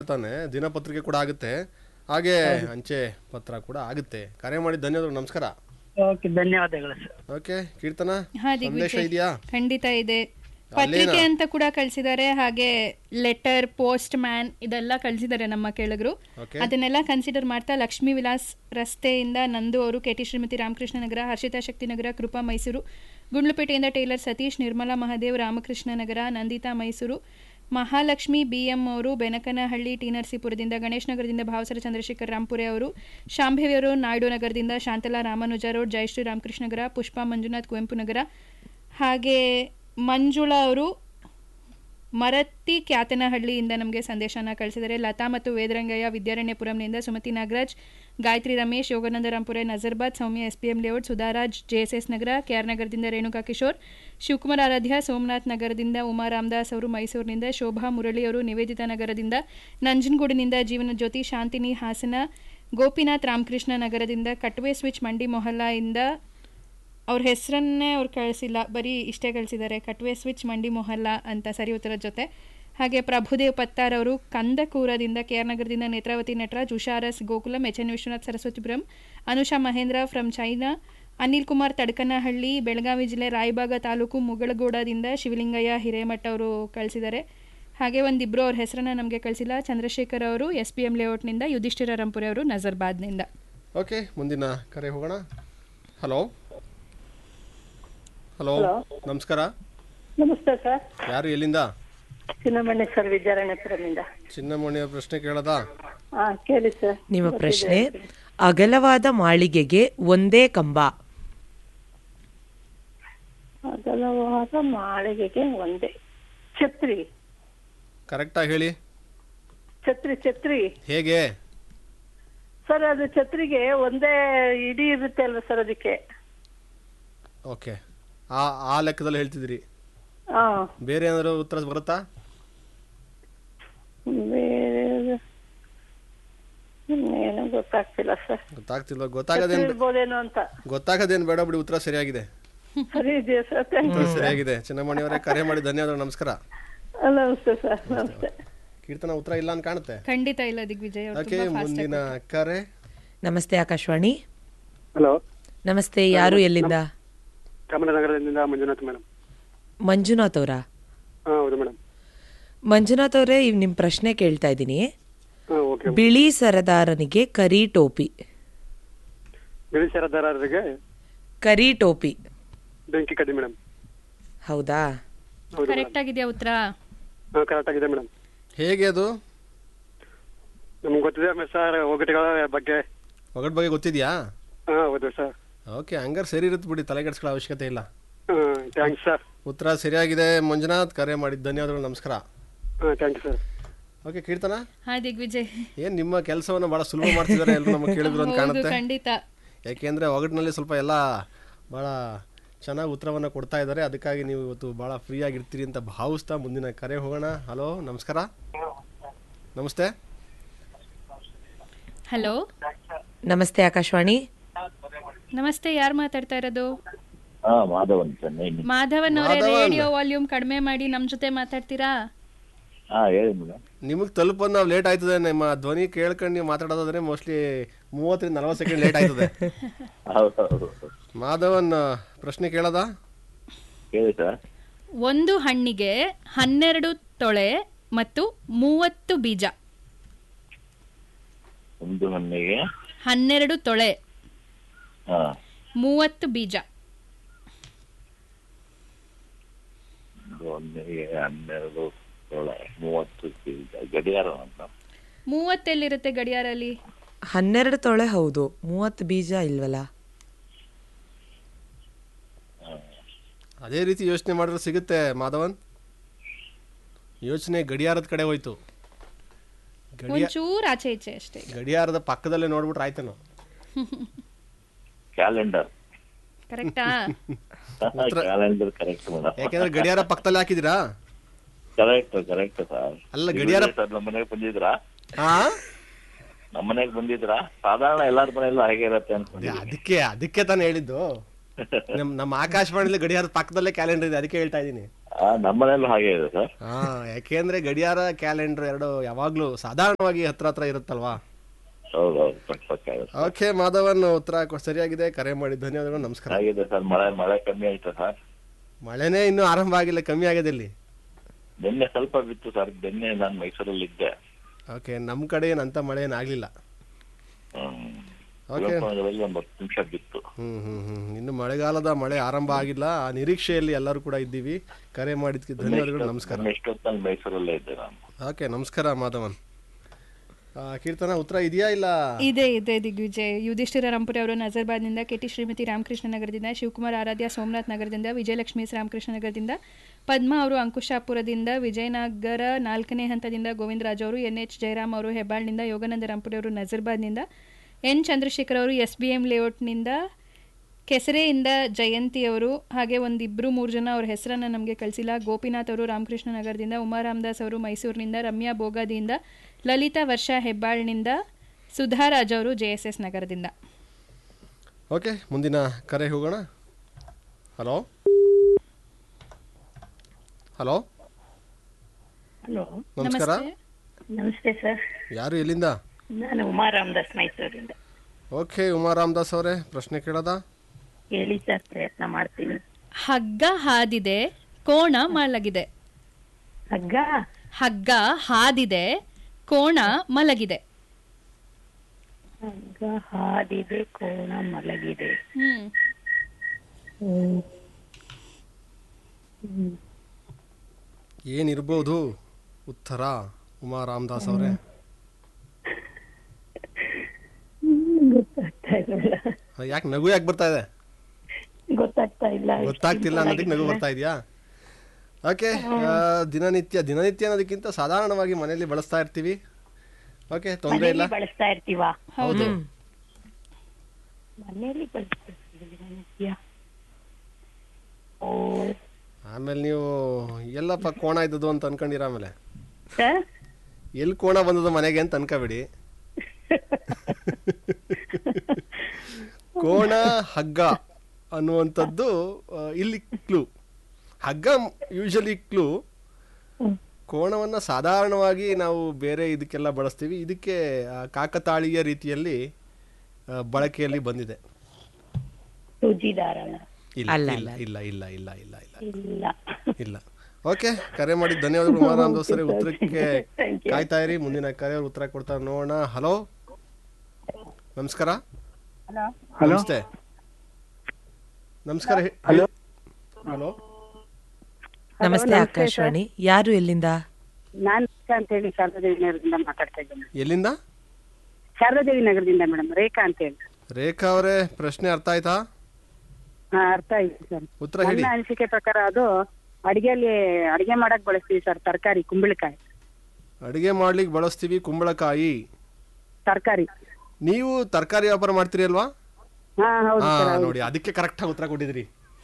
ತಾನೆ ದಿನಪತ್ರಿಕೆ ಕೂಡ ಆಗುತ್ತೆ ಹಾಗೆ ಅಂಚೆ ಪತ್ರ ಕೂಡ ಆಗುತ್ತೆ ಕರೆ ಮಾಡಿ ಧನ್ಯವಾದಗಳು ನಮಸ್ಕಾರ ಓಕೆ ಧನ್ಯವಾದಗಳು ಸರ್ ಓಕೆ ಕೀರ್ತನ ಹಾ ಸಂದೇಶ ದಿಗ್ವಿಜಯ್ ಇದೆಯಾ ಖಂಡಿತ ಇದೆ ಪತ್ರಿಕೆ ಅಂತ ಕೂಡ ಕಳ್ಸಿದ್ದಾರೆ ಹಾಗೆ ಲೆಟರ್ ಪೋಸ್ಟ್ ಮ್ಯಾನ್ ಇದೆಲ್ಲ ಕಳ್ಸಿದ್ದಾರೆ ನಮ್ಮ ಕೇಳಿದ್ರು ಓಕೆ ಅದನ್ನೆಲ್ಲ ಕನ್ಸಿಡರ್ ಮಾಡ್ತಾ ಲಕ್ಷ್ಮೀ ವಿಲಾಸ್ ರಸ್ತೆಯಿಂದ ನಂದು ಅವರು ಕೆಟಿ ಶ್ರೀಮತಿ ರಾಮಕೃಷ್ಣ ನಗರ ಹರ್ಷಿತಾ ಶಕ್ತಿ ನಗರ ಕೃಪಾ ಮೈಸೂರು ಗುಂಡ್ಲುಪೇಟೆಯಿಂದ tailor Satish Nirmala Mahadev Ramakrishna Nagar Nanditha Mysuru Mahalakshmi B M ಅವರು ಬೆನಕನಹಳ್ಳಿ ಟಿ ನರಸೀಪುರದಿಂದ ಗಣೇಶ್ ನಗರದಿಂದ ಭಾವಸರ ಚಂದ್ರಶೇಖರ್ ರಾಂಪುರೆ ಅವರು ಶಾಂಭವಿ ಅವರು ನಾಯ್ಡು ನಗರದಿಂದ ಶಾಂತಲಾ ರಾಮಾನುಜ ರೋಡ್ ಜಯಶ್ರೀ ರಾಮಕೃಷ್ಣ ನಗರ ಪುಷ್ಪಾ ಮಂಜುನಾಥ್ ಕುವೆಂಪು ನಗರ ಹಾಗೆ ಮಂಜುಳಾ ಅವರು ಮರತ್ತಿ ಕ್ಯಾತನಹಳ್ಳಿಯಿಂದ ನಮಗೆ ಸಂದೇಶನ ಕಳಿಸಿದ್ದಾರೆ ಲತಾ ಮತ್ತು ವೇದರಂಗಯ್ಯ ವಿದ್ಯಾರಣ್ಯಪುರಂನಿಂದ Sumathi Nagaraj Gayathri Ramesh Yogananda Rampure Nazarbad Soumya S P M layout Sudharaj J S S Nagar K R ನಗರದಿಂದ ರೇಣುಕಾ ಕಿಶೋರ್ ಶಿವಕುಮಾರ್ ಆರಾಧ್ಯ ಸೋಮನಾಥ್ ನಗರದಿಂದ ಉಮಾ ರಾಮದಾಸ್ ಅವರು ಮೈಸೂರಿನಿಂದ ಶೋಭಾ ಮುರಳಿ ಅವರು ನಿವೇದಿತಾ ನಗರದಿಂದ ನಂಜನಗೂಡಿನಿಂದ ಜೀವನ ಜ್ಯೋತಿ ಶಾಂತಿನಿ ಹಾಸನ ಗೋಪಿನಾಥ್ ರಾಮಕೃಷ್ಣ ನಗರದಿಂದ ಕಟ್ವೆ ಸ್ವಿಚ್ ಮಂಡಿ ಮೊಹಲ್ಲಾಯಿಂದ ಅವ್ರ ಹೆಸರನ್ನೇ ಅವ್ರು ಕಳಿಸಿಲ್ಲ ಬರೀ ಇಷ್ಟೇ ಕಳಿಸಿದ್ದಾರೆ ಕಟ್ವೆ ಸ್ವಿಚ್ ಮಂಡಿ ಮೊಹಲ್ಲಾ ಅಂತ ಸರಿ ಉತ್ತರದ ಜೊತೆ ಹಾಗೆ ಪ್ರಭುದೇವ್ ಪತ್ತಾರ್ ಅವರು ಕಂದಕೂರದಿಂದ ಕೆ ಆರ್ ನಗರದಿಂದ Netravati Nataraj Usharas Gokulam H N Vishwanath Saraswathipuram Anusha Mahendra from China Anil Kumar Tadakanahalli Belagavi ಜಿಲ್ಲೆ ರಾಯಬಾಗ ತಾಲೂಕು ಮುಗಳಗೋಡದಿಂದ ಶಿವಲಿಂಗಯ್ಯ ಹಿರೇಮಠ ಅವರು ಕಳಿಸಿದ್ದಾರೆ ಹಾಗೆ ಒಂದಿಬ್ಬರು ಅವ್ರ ಹೆಸರನ್ನ ನಮಗೆ ಕಳಿಸಿಲ್ಲ ಚಂದ್ರಶೇಖರ್ ಅವರು ಎಸ್ ಪಿ ಎಂ ಲೇಔಟ್ನಿಂದ ಯುಧಿಷ್ಠಿರ ರಂಪುರೆ ಅವರು ನಜರ್ಬಾದ್ನಿಂದ ಓಕೆ ಮುಂದಿನ ಕರೆ ಹೋಗೋಣ ಹಲೋ ಹಲೋ ನಮಸ್ಕಾರ ನಮಸ್ತೆ ಸರ್ ಯಾರು ಎಲ್ಲಿಂದ ಚಿನ್ನಮಣ್ಣಿ ಸರ್ ವಿದ್ಯಾರಣ್ಯಪುರಮಿಂದ ಚಿನ್ನಮಣಿಯ ಪ್ರಶ್ನೆ ಕೇಳದಾ ಹಾ ಕೇಳಿ ಸರ್ ನಿಮ್ಮ ಪ್ರಶ್ನೆ ಅಗಲವಾದ ಮಾಳಿಗೆಗೆ ಒಂದೇ ಕಂಬ ಅಗಲವಾದ ಮಾಳಿಗೆಗೆ ಒಂದೇ ಛತ್ರಿ ಕರೆಕ್ಟಾಗಿ ಹೇಳಿ ಛತ್ರಿ ಛತ್ರಿ ಹೇಗೆ ಸರ್ ಅದು ಛತ್ರಿಗೆ ಒಂದೇ ಇಡೀ ಇರುತ್ತೆ ಅಲ್ವಾ ಸರ್ ಅದಕ್ಕೆ ಓಕೆ ಆ ಆ ಲೆಕ್ಕದಲ್ಲಿ ಹೇಳ್ತಿದ್ದೀರಿ ಹಾ ಬೇರೆ ಏನಾದ್ರು ಉತ್ತರ ಬರುತ್ತಾ ಬೇರೆ ಏನು ಗೊತ್ತಾಗ್ತಿಲ್ಲ ಸರ್ ಗೊತ್ತಾಗ್ತಿಲ್ವ ಗೊತ್ತಾಗದೇನ್ ಇರ್ಬೋದೇನೋ ಅಂತ ಗೊತ್ತಾಗದೇನ್ ಬೇಡ ಬಿಡಿ ಉತ್ತರ ಸರಿಯಾಗಿದೆ ಸರಿ ಇದೆಯಾ ಸರ್ ಥ್ಯಾಂಕ್ ಉತ್ತರ ಸರಿಯಾಗಿದೆ ಚಿನ್ನಮಣಿ ಅವರೇ ಕರೆ ಮಾಡಿ ಧನ್ಯವಾದಗಳು ನಮಸ್ಕಾರ ಯು ನಮಸ್ತೆ ಸರ್ ನಮಸ್ತೆ ಕೀರ್ತನ ಉತ್ತರ ಇಲ್ಲ ಅಂತ ಕಾಣುತ್ತೆ ಖಂಡಿತ ಇಲ್ಲ ದಿಗ್ವಿಜಯ್ ಅವ್ರು ಓಕೆ ತುಂಬಾ ಫಾಸ್ಟ್ ಮುಂದಿನ ಕರೆ ನಮಸ್ತೆ ಆಕಾಶವಾಣಿ ಹಲೋ ನಮಸ್ತೆ ಯಾರು ಎಲ್ಲಿಂದ ಚಾಮರಾಜನಗರದಿಂದ ಮಂಜುನಾಥ್ ಮೇಡಮ್ ಮಂಜುನಾಥ್ ಅವರಾ ಹಾ ಹೌದು ಮೇಡಮ್ ಮಂಜುನಾಥ್ ಅವರೇ ಇವ್ ನಿಮ್ ಪ್ರಶ್ನೆ ಕೇಳ್ತಾ ಇದ್ದೀನಿ ಹಾ ಓಕೆ ಬಿಳಿ ಸರದಾರನಿಗೆ ಕರಿ ಟೋಪಿ ಬಿಳಿ ಸರದಾರರಿಗೆ ಕರಿ ಟೋಪಿ ಬೆಂಕಿ ಕಡ್ಡಿ ಮೇಡಮ್ ಹೌದಾ ಹೌದು ಮೇಡಮ್ ಕರೆಕ್ಟ್ ಆಗಿದೆಯಾ ಉತ್ತರ ಹಾ ಕರೆಕ್ಟ್ ಆಗಿದೆ ಮೇಡಮ್ ಹೇಗೆ ಅದು ನಮ್ಗೆ ಗೊತ್ತಿದೆ ಸರ್ ಒಗಟುಗಳ ಬಗ್ಗೆ ಒಗಟ್ ಬಗ್ಗೆ ಗೊತ್ತಿದ್ಯಾ ಹಾ ಹೌದು ಸರ್ ಓಕೆ ಹಂಗಾರೆ ಸರಿ ಇರುತ್ತೆ ಬಿಡಿ ತಲೆ ಕೆಡಿಸ್ಕೊಳ್ಳೋ ಅವಶ್ಯಕತೆ ಇಲ್ಲ ಹಾ ಥ್ಯಾಂಕ್ಸ್ ಸರ್ ಉತ್ತರ ಸರಿಯಾಗಿದೆ ಮಂಜುನಾಥ್ ಕರೆ ಮಾಡಿದ ಧನ್ಯವಾದಗಳು ನಮಸ್ಕಾರ ಹಾ thank you sir okay Keerthana ಹಾ ದಿಗ್ವಿಜಯ್ ಏನ್ ನಿಮ್ಮ ಕೆಲಸವನ್ನ ಬಹಳ ಸುಲಭ ಮಾಡ್ತಿದ್ದಾರೆ ಎಲ್ಲರೂ ನಮಗೆ ಕೇಳಿದ್ರು ಅಂತ ಹೌದು ಕಾಣುತ್ತೆ ಖಂಡಿತ ಯಾಕೆಂದ್ರೆ ಒಗಟಿನಲ್ಲಿ ಸ್ವಲ್ಪ ಎಲ್ಲ ಬಹಳ ಚೆನ್ನಾಗಿ ಉತ್ತರವನ್ನ ಕೊಡ್ತಾ ಇದ್ದಾರೆ ಅದಕ್ಕಾಗಿ ನೀವು ಇವತ್ತು ಬಹಳ ಫ್ರೀ ಆಗಿರ್ತೀರಿ ಅಂತ ಭಾವಿಸ್ತಾ ಮುಂದಿನ ಕರೆ ಹೋಗೋಣ ಹಲೋ ನಮಸ್ಕಾರ ನಮಸ್ತೆ ಹಲೋ ನಮಸ್ತೆ ಆಕಾಶವಾಣಿ ನಮಸ್ತೆ ಯಾರು ಮಾತಾಡ್ತಾ ಇರೋದು ಹಾ ಮಾಧವ್ ಅಂತ ನೇಮ್ ಮಾಧವನ್ ಅವರೇ ಮಾಧವನ್. ರೇಡಿಯೋ ವಾಲ್ಯೂಮ್ ಕಡಿಮೆ ಮಾಡಿ ನಮ್ ಜೊತೆ ಮಾತಾಡ್ತೀರಾ ಹಾ ಹೇಳಿ ಮೇಡಮ್ ನಿಮಗೆ ತಲುಪೋದು ನಾವು ಲೇಟ್ ಆಯ್ತದೆ ನಿಮ್ಮ ಧ್ವನಿ ಕೇಳ್ಕೊಂಡು ನೀವು ಮಾತಾಡೋದಾದ್ರೆ ಮೋಸ್ಟ್ಲಿ ಮೂವತ್ತರಿಂದ ನಲವತ್ತು ಸೆಕೆಂಡ್ ಲೇಟ್ ಆಯ್ತದೆ ಹೌದು ಹೌದು ಮಾಧವನ್ ಪ್ರಶ್ನೆ ಕೇಳದ ಹೇಳಿ ಸರ್ ಒಂದು ಹಣ್ಣಿಗೆ ಹನ್ನೆರಡು ತೊಳೆ ಮತ್ತು ಮೂವತ್ತು ಬೀಜ ಒಂದು ಹಣ್ಣಿಗೆ ಹನ್ನೆರಡು ತೊಳೆ ಹಾ ಮೂವತ್ತು ಬೀಜ ಒಂದು ಹಣ್ಣಿಗೆ ಹನ್ನೆರಡು ಏಳು ಮೂವತ್ತು ಬೀಜ ಗಡಿಯಾರ ಅಂತ ಮೂವತ್ತೆಲ್ಲಿರುತ್ತೆ ಗಡಿಯಾರಲ್ಲಿ ಹನ್ನೆರಡು ತೊಳೆ ಹೌದು ಮೂವತ್ತು ಬೀಜ ಇಲ್ವಲ್ಲ ಅದೇ ರೀತಿ ಯೋಚನೆ ಮಾಡಿದ್ರೆ ಸಿಗುತ್ತೆ ಮಾಧವನ್ ಯೋಚನೆ ಗಡಿಯಾರದ ಕಡೆ ಹೋಯ್ತು ಗಡಿಯ ಒಂಚೂರು ಆಚೆ ಈಚೆ ಅಷ್ಟೇ ಗಡಿಯಾರದ ಪಕ್ಕದಲ್ಲೇ ನೋಡ್ಬಿಟ್ರೆ ಆಯ್ತೇನೋ ಕ್ಯಾಲೆಂಡರ್ ಕರೆಕ್ಟಾ ಕ್ಯಾಲೆಂಡರ್ ಕರೆಕ್ಟ್ ಮೇಡಮ್ ಯಾಕೆಂದ್ರೆ ಗಡಿಯಾರ ಪಕ್ಕದಲ್ಲಿ ಹಾಕಿದಿರಾ ಕರೆಕ್ಟ್ ಕರೆಕ್ಟ್ ಸರ್ ಅಲ್ಲ ಗಡಿಯಾರ ಸರ್ ನಮ್ಮ ಮನೆಗೆ ಬಂದಿದ್ರಾ ಹಾ ನಮ್ಮ ಮನೆಗೆ ಬಂದಿದ್ರಾ ಸಾಧಾರಣ ಎಲ್ಲಾರ ಮನೆಯಲ್ಲೂ ಹಾಗೆ ಇರತ್ತೆ ಅನ್ಕೊಂಡಿದ್ದೆ ಅದಕ್ಕೆ ಅದಕ್ಕೆ ತಾನು ಹೇಳಿದ್ದು ನಮ್ ನಮ್ಮ ಆಕಾಶವಾಣಿಲಿ ಗಡಿಯಾರದ ಪಕ್ಕದಲ್ಲೇ ಕ್ಯಾಲೆಂಡರ್ ಇದೆ ಅದಕ್ಕೆ ಹೇಳ್ತಾ ಇದ್ದೀನಿ ಆ, ನಮ್ಮನೇಲೂ ಹಾಗೆ ಇದೆ ಸರ್ ಹಾ ಯಾಕೆಂದ್ರೆ ಗಡಿಯಾರ ಕ್ಯಾಲೆಂಡರ್ ಎರಡು ಯಾವಾಗ್ಲೂ ಸಾಧಾರಣವಾಗಿ ಹತ್ರ ಹತ್ರ ಇರುತ್ತಲ್ವಾ ಹೌದು ಹೌದು ಪಕ್ಕ ಪಕ್ಕ ಇದೆ. ಓಕೆ ಮಾಧವನ್ ಉತ್ತರ ಕೊ- ಸರಿಯಾಗಿದೆ ಕರೆ ಮಾಡಿ ಧನ್ಯವಾದಗಳು ನಮಸ್ಕಾರ ಹಾಗಿದೆ ಸರ್ ಮಳೆ ಮಳೆ ಕಮ್ಮಿ ಆಯ್ತಾ ಸರ್ ಮಳೆನೇ ಇನ್ನೂ ಆರಂಭ ಆಗಿಲ್ಲ ಕಮ್ಮಿ ಆಗಿದೆ ಇಲ್ಲಿ ನಿನ್ನೆ ಸ್ವಲ್ಪ ಬಿತ್ತು ಸರ್ ನಿನ್ನೆ ನಾನು ಮೈಸೂರಲ್ಲಿ ಇದ್ದೆ ಓಕೆ ನಮ್ಮ ಕಡೆ ಏನು ಅಂತ ಮಳೆ ಏನಾಗಲಿಲ್ಲ ಹ್ಮ್. ಓಕೆ ಕುವೆಂಪುನಗರದಲ್ಲಿ ಒಂದು ಹತ್ತು ನಿಮಿಷ ಬಿತ್ತು ಹ್ಮ್ ಹ್ಮ್ ಹ್ಮ್ ಇನ್ನು ಮಳೆಗಾಲದ ಮಳೆ ಆರಂಭ ಆಗಿಲ್ಲ ಆ ನಿರೀಕ್ಷೆಯಲ್ಲಿ ಎಲ್ಲರೂ ಕೂಡ ಇದ್ದೀವಿ ಕರೆ ಮಾಡಿದ್ಕೆ ಧನ್ಯವಾದಗಳು ನಮಸ್ಕಾರ ನಾನು ಎಷ್ಟೊತ್ತಲ್ಲಿ ಮೈಸೂರಲ್ಲೇ ಇದ್ದೆ ನಾನು ಓಕೆ ನಮಸ್ಕಾರ ಮಾಧವನ್ ಆ, ಕೀರ್ತನ ಉತ್ತರ ಇದೆಯಾ ಇಲ್ಲ ಇದೆ ಇದೆ ದಿಗ್ವಿಜಯ್ ಯುಧಿಷ್ಠಿರ ರಂಪುರಿ ಅವರು ನಜರ್ಬಾದ್ನಿಂದ ಕೆಟಿ ಶ್ರೀಮತಿ ರಾಮಕೃಷ್ಣ ನಗರದಿಂದ ಶಿವಕುಮಾರ್ ಆರಾಧ್ಯ ಸೋಮನಾಥ್ ನಗರದಿಂದ ವಿಜಯಲಕ್ಷ್ಮಿ ಎಸ್ ರಾಮಕೃಷ್ಣ ನಗರದಿಂದ ಪದ್ಮ ಅವರು ಅಂಕುಶಾಪುರದಿಂದ ವಿಜಯನಗರ ನಾಲ್ಕನೇ ಹಂತದಿಂದ ಗೋವಿಂದರಾಜ್ ಅವರು ಎನ್ ಎಚ್ ಜಯರಾಮ್ ಅವರು ಹೆಬ್ಬಾಳ್ನಿಂದ ಯೋಗಾನಂದ ರಂಪುರಿ ಅವರು ನಜರ್ಬಾದ್ನಿಂದ ಎನ್ ಚಂದ್ರಶೇಖರ್ ಅವರು ಎಸ್ ಬಿ ಎಂ ಲೇಔಟ್ನಿಂದ ಕೆಸರೆಯಿಂದ ಜಯಂತಿ ಅವರು ಹಾಗೆ ಒಂದಿಬ್ಬರು ಮೂರು ಜನ ಅವ್ರ ಹೆಸರನ್ನು ನಮಗೆ ಕಳಿಸಿಲ್ಲ ಗೋಪಿನಾಥ್ ಅವರು ರಾಮಕೃಷ್ಣ ನಗರದಿಂದ ಉಮಾ ರಾಮದಾಸ್ ಅವರು ಮೈಸೂರಿನಿಂದ ರಮ್ಯಾ ಬೋಗಾದಿಯಿಂದ ಲಲಿತಾ ವರ್ಷ ಹೆಬ್ಬಾಳ್ನಿಂದ ಸುಧಾರಾಜ್ ಅವರು ಜೆ ಎಸ್ ಎಸ್ ನಗರದಿಂದ ಓಕೆ ಮುಂದಿನ ಕರೆ ಹೋಗೋಣ ಹಲೋ ಹಲೋ ಹಲೋ ನಮಸ್ಕಾರ ನಮಸ್ತೆ ಸರ್ ಯಾರು ಎಲ್ಲಿಂದ ನಾನು ಉಮಾ ರಾಮದಾಸ್ ಮೈಸೂರಿಂದ ಓಕೆ ಉಮಾ ರಾಮದಾಸ್ ಅವರೇ ಪ್ರಶ್ನೆ ಕೇಳೋದಾ ಹೇಳಿ ಸರ್ ಪ್ರಯತ್ನ ಮಾಡ್ತೀನಿ ಹಗ್ಗ ಹಾದಿದೆ ಕೋಣ ಮಲಗಿದೆ ಹಗ್ಗ ಹಗ್ಗ ಹಾದಿದೆ ಕೋಣ ಮಲಗಿದೆ ಹಗ್ಗ ಹಾದಿದೆ ಕೋಣ ಮಲಗಿದೆ ಹ್ಮ್ ಏನಿರ್ಬೋದು ಉತ್ತರ ಉಮಾ ರಾಮದಾಸ್ ಅವರೇ ಗೊತ್ತಾಗ್ತಾ ಇಲ್ಲ ಯಾಕೆ ನಗು ಯಾಕೆ ಬರ್ತಾ ಇದೆ ಗೊತ್ತಾಗ್ತಾ ಇಲ್ಲ ಗೊತ್ತಾಗ್ತಿಲ್ಲ ಅನ್ನೋದಕ್ಕೆ ನಗು ಬರ್ತಾ ಇದೆಯಾ ಓಕೆ ದಿನನಿತ್ಯ ದಿನನಿತ್ಯ ಅನ್ನೋದಕ್ಕಿಂತ ಸಾಧಾರಣವಾಗಿ ಮನೆಯಲ್ಲಿ ಬಳಸ್ತಾ ಇರ್ತೀವಿ ಓಕೆ ತೊಂದರೆ ಇಲ್ಲ ಮನೆಯಲ್ಲಿ ಬಳಸ್ತಾ ಇರ್ತೀವಾ ಹೌದು ಮನೆಯಲ್ಲಿ ಬಳಸ್ತಾ ಇರ್ತೀವಿ ದಿನನಿತ್ಯ. ಓ ಆಮೇಲೆ ನೀವು ಎಲ್ಲಪ್ಪ ಕೋಣ ಇದ್ದದು ಅಂತ ಅನ್ಕೊಂಡಿರ ಆಮೇಲೆ ಸರ್ ಎಲ್ಲಿ ಕೋಣ ಬಂದದು ಮನೆಗೆ ಅಂತ ಅನ್ಕೋಬೇಡಿ ಕೋಣ ಹಗ್ಗ ಅನ್ನುವಂಥದ್ದು ಆ, ಇಲ್ಲಿ ಕ್ಲೂ ಹಗ್ಗ ಯೂಶಲಿ ಕ್ಲೂ ಕೋಣವನ್ನು ಸಾಧಾರಣವಾಗಿ ನಾವು ಬೇರೆ ಇದಕ್ಕೆಲ್ಲ ಬಳಸ್ತೀವಿ ಇದಕ್ಕೆ ಆ, ಕಾಕತಾಳೀಯ ರೀತಿಯಲ್ಲಿ ಆ, ಬಳಕೆಯಲ್ಲಿ ಬಂದಿದೆ ಸೂಜಿದಾರನ ಇಲ್ಲ ಅಲ್ಲ, ಇಲ್ಲ ಇಲ್ಲ ಇಲ್ಲ ಇಲ್ಲ ಇಲ್ಲ ಇಲ್ಲ ಇಲ್ಲ ಇಲ್ಲ ಓಕೆ ಕರೆ ಮಾಡಿದ ಧನ್ಯವಾದಗಳು ಉಮಾರಾಮ್ ದೋಸ್ತರೇ ಉತ್ತರಕ್ಕೆ Thank you. ಕಾಯ್ತಾ ಇರಿ ಮುಂದಿನ ಕರೆಯವ್ರು ಉತ್ತರ ಕೊಡ್ತಾರೆ ನೋಡೋಣ ಹಲೋ ನಮಸ್ಕಾರ ನಮಸ್ತೆ ನಮಸ್ಕಾರ ಹಲೋ ಹಲೋ ನಮಸ್ತೆ ಆಕಾಶವಾಣಿ ಯಾರು ಎಲ್ಲಿಂದ ನಾನು ರೇಖಾ ಅಂತ ಹೇಳಿ ಶಾರದಾದೇವಿ ನಗರದಿಂದ ಮಾತಾಡ್ತಾ ಇದ್ದೇನೆ ಎಲ್ಲಿಂದ ಶಾರದಾದೇವಿ ನಗರದಿಂದ ಮೇಡಮ್ ರೇಖಾ ಅಂತ ಹೇಳಿ ರೇಖಾ ಅವರೇ ಪ್ರಶ್ನೆ ಅರ್ಥ ಆಯ್ತಾ ಹಾ ಅರ್ಥ ಆಯ್ತು ಸರ್ ಉತ್ತರ ಹೇಳಿ ನನ್ನ ಅನಿಸಿಕೆ ಪ್ರಕಾರ ಅದು ಅಡಿಗೆಯಲ್ಲಿ ಅಡಿಗೆ ಮಾಡಕ್ ಬಳಸ್ತೀವಿ ಸರ್ ತರಕಾರಿ ಕುಂಬಳಕಾಯಿ ಅಡಿಗೆ ಮಾಡ್ಲಿಕ್ಕೆ ಬಳಸ್ತೀವಿ ಕುಂಬಳಕಾಯಿ ತರಕಾರಿ ನೀವು ತರಕಾರಿ ವ್ಯಾಪಾರ ಮಾಡ್ತೀರಿ ಅಲ್ವಾ ಹಾ ಹೌದು ಹಾ ಸರ್ ಹೌದು. ನೋಡಿ ಅದಕ್ಕೆ ಕರೆಕ್ಟ್ ಆಗಿ ಉತ್ತರ ಕೊಟ್ಟಿದ್ರಿ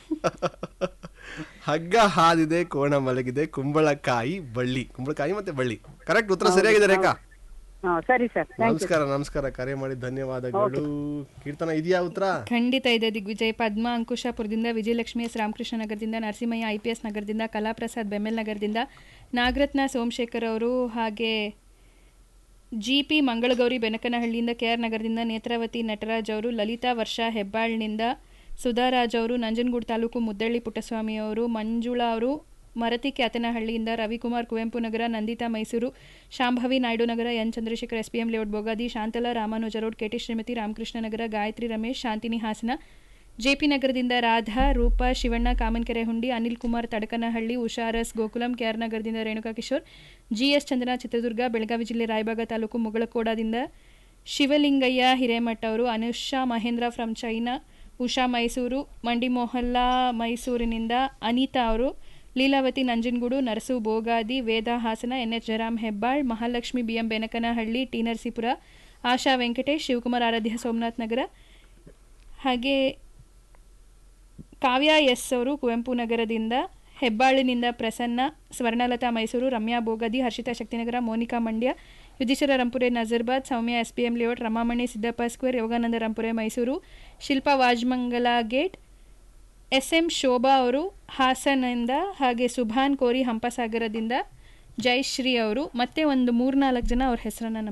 ಹಗ್ಗ ಹಾದಿದೆ ಕೋಣ ಮಲಗಿದೆ ಕುಂಬಳಕಾಯಿ ಬಳ್ಳಿ ಕುಂಬಳಕಾಯಿ ಮತ್ತೆ ಬಳ್ಳಿ ಕರೆಕ್ಟ್ ಉತ್ತರ ಸರಿಯಾಗಿದೆ ರೇಖಾ ಹಾ ಸರಿ ಸರ್ ಥ್ಯಾಂಕ್ ಯು ನಮಸ್ಕಾರ ನಮಸ್ಕಾರ ಕರೆ ಮಾಡಿ ಧನ್ಯವಾದಗಳು ಕೀರ್ತನ ಇದೆಯಾ ಉತ್ತರ ಖಂಡಿತ ಇದೆ ದಿಗ್ವಿಜಯ್ ಪದ್ಮ ಅಂಕುಶಾಪುರದಿಂದ ವಿಜಯಲಕ್ಷ್ಮಿ ಎಸ್ ರಾಮಕೃಷ್ಣ ನಗರದಿಂದ ನರಸಿಂಹಯ್ಯ ಐ ಪಿ ಎಸ್ ನಗರದಿಂದ ಕಲಾಪ್ರಸಾದ್ ಬೆಮ್ಮೆಲ್ ನಗರದಿಂದ ನಾಗರತ್ನ ಸೋಮಶೇಖರ್ ಅವರು ಹಾಗೆ ಜಿ ಪಿ ಮಂಗಳಗೌರಿ ಬೆನಕನಹಳ್ಳಿಯಿಂದ ಕೆ ಆರ್ ನಗರದಿಂದ ನೇತ್ರಾವತಿ ನಟರಾಜ್ ಅವರು ಲಲಿತಾ ವರ್ಷ ಹೆಬ್ಬಾಳ್ನಿಂದ ಸುಧಾರಾಜ್ ಅವರು ನಂಜನಗೂಡು ತಾಲೂಕು ಮುದ್ದಳ್ಳಿ ಪುಟ್ಟಸ್ವಾಮಿ ಅವರು ಮಂಜುಳಾ ಅವರು ಮರತಿ ಕ್ಯಾತನಹಳ್ಳಿಯಿಂದ Ravikumar Kuvempu Nagar Nanditha Mysuru Shambhavi Naidu Nagar N Chandrashekar S P M layout Bogadi Shantala Ramanuja road K T Srimathi Ramakrishna Nagar Gayathri Ramesh Shanthini Hassan J P ನಗರದಿಂದ ರಾಧಾ ರೂಪಾ ಶಿವಣ್ಣ ಕಾಮನ್ಕೆರೆ ಹುಂಡಿ ಅನಿಲ್ ಕುಮಾರ್ ತಡಕನಹಳ್ಳಿ ಉಷಾರಸ್ ಗೋಕುಲಂ ಕೆಆರ್ ನಗರದಿಂದ ರೇಣುಕಾ ಕಿಶೋರ್ ಜಿಎಸ್ ಚಂದ್ರನ ಚಿತ್ರದುರ್ಗ ಬೆಳಗಾವಿ ಜಿಲ್ಲೆ ರಾಯಬಾಗ ತಾಲೂಕು ಮುಗಳಕೋಡದಿಂದ ಶಿವಲಿಂಗಯ್ಯ ಹಿರೇಮಠ ಅವರು ಅನುಷಾ ಮಹೇಂದ್ರ ಫ್ರಮ್ ಚೈನಾ ಉಷಾ ಮೈಸೂರು ಮಂಡಿ ಮೊಹಲ್ಲಾ ಮೈಸೂರಿನಿಂದ ಅನಿತಾ ಅವರು Leelavathi Nanjangud Narasu Bogadi Veda Hassan N H Jayaram Hebbal Mahalakshmi B M Benakanahalli T Narasipura Asha Venkatesh Shivakumar Aradhya Somanath Nagar ಹಾಗೆ ಕಾವ್ಯ ಎಸ್ ಅವರು ಕುವೆಂಪು ನಗರದಿಂದ ಹೆಬ್ಬಾಳಿನಿಂದ Prasanna Swarnalatha Mysuru Ramya Bogadi Harshitha Shaktinagar Monika Mandya Yudhishthira Rampure Nazarbad Soumya S P M layout Ramamani Siddappa square Yogananda Rampure Mysuru Shilpa Vajamangala gate S M Shobha ಅವರು ಹಾಸನಿಂದ ಹಾಗೆ ಸುಭಾನ್ ಕೋರಿ ಹಂಪಸಾಗರದಿಂದ ಜಯಶ್ರೀ ಅವರು ಮತ್ತೆ ಒಂದು ಮೂರ್ನಾಲ್ಕು ಜನ ಅವ್ರ ಹೆಸರನ್ನ